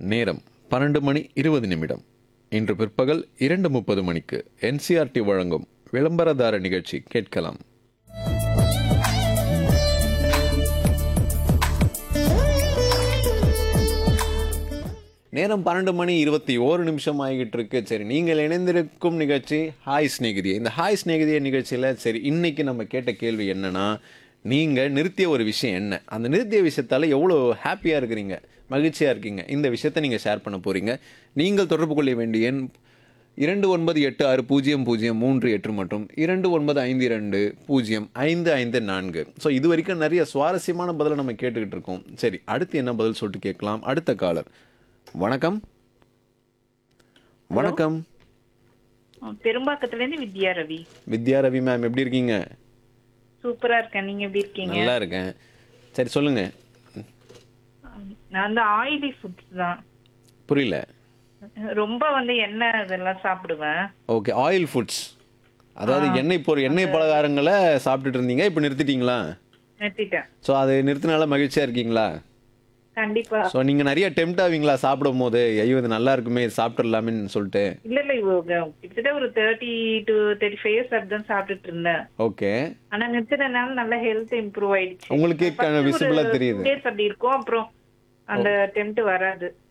நேரம் பன்னெண்டு மணி இருபது நிமிடம் இன்று பிற்பகல் இரண்டு முப்பது மணிக்கு என்சிஆர்டி வழங்கும் விளம்பரதார நிகழ்ச்சி கேட்கலாம் நேரம் பன்னெண்டு மணி இருபத்தி ஓரு நிமிஷம் ஆகிட்டு இருக்கு சரி நீங்கள் இணைந்திருக்கும் நிகழ்ச்சி ஹாய் ஸ்நேகிதியே இந்த ஹாய் ஸ்நேகிதிய நிகழ்ச்சியில் சரி இன்னைக்கு நம்ம கேட்ட கேள்வி என்னன்னா நீங்கள் நிறுத்திய ஒரு விஷயம் என்ன அந்த நிறுத்திய விஷயத்தால் எவ்வளோ ஹாப்பியாக இருக்கிறீங்க மகிழ்ச்சியாக இருக்கீங்க இந்த விஷயத்தை நீங்கள் ஷேர் பண்ண போகிறீங்க நீங்கள் தொடர்பு கொள்ள வேண்டிய எண் இரண்டு ஒன்பது எட்டு ஆறு பூஜ்ஜியம் பூஜ்ஜியம் மூன்று எட்டு மற்றும் இரண்டு ஒன்பது ஐந்து இரண்டு பூஜ்ஜியம் ஐந்து ஐந்து நான்கு ஸோ இது வரைக்கும் நிறைய சுவாரஸ்யமான பதிலை நம்ம கேட்டுக்கிட்டு இருக்கோம் சரி அடுத்து என்ன பதில் சொல்லிட்டு கேட்கலாம் அடுத்த காலர் வணக்கம் வணக்கம் பெரும்பாக்கத்துல இருந்து வித்யா ரவி வித்யா ரவி மேம் எப்படி இருக்கீங்க சூப்பரா இருக்கேன் நீங்க எப்படி இருக்கீங்க நல்லா இருக்கேன் சரி சொல்லுங்க நான் வந்து ஆயிலி ஃபுட்ஸ் தான் புரியல ரொம்ப வந்து எண்ணெய் இதெல்லாம் சாப்பிடுவேன் ஓகே ஆயில் ஃபுட்ஸ் அதாவது எண்ணெய் பொருள் எண்ணெய் பலகாரங்களை சாப்பிட்டுட்டு இருந்தீங்க இப்போ நிறுத்திட்டீங்களா நிறுத்திட்டேன் ஸோ அது நிறுத்தினால மகிழ்ச்சியாக இருக்கீங்களா கண்டிப்பா ஸோ நீங்கள் நிறைய டெம்ட் ஆவீங்களா சாப்பிடும் போது ஐயோ இது நல்லா இருக்குமே இது சாப்பிட்டுடலாமேன்னு சொல்லிட்டு இல்ல இல்ல இவங்க கிட்டத்தட்ட ஒரு thirty to thirty five years அப்படிதான் சாப்பிட்டுட்டு இருந்தேன் ஓகே ஆனா நிறுத்தினால நல்ல ஹெல்த் இம்ப்ரூவ் ஆயிடுச்சு உங்களுக்கே விசிபிளாக தெரியுது டேஸ் அப்படி இருக்கும் அப்புறம் அந்த டெம்ட் வராது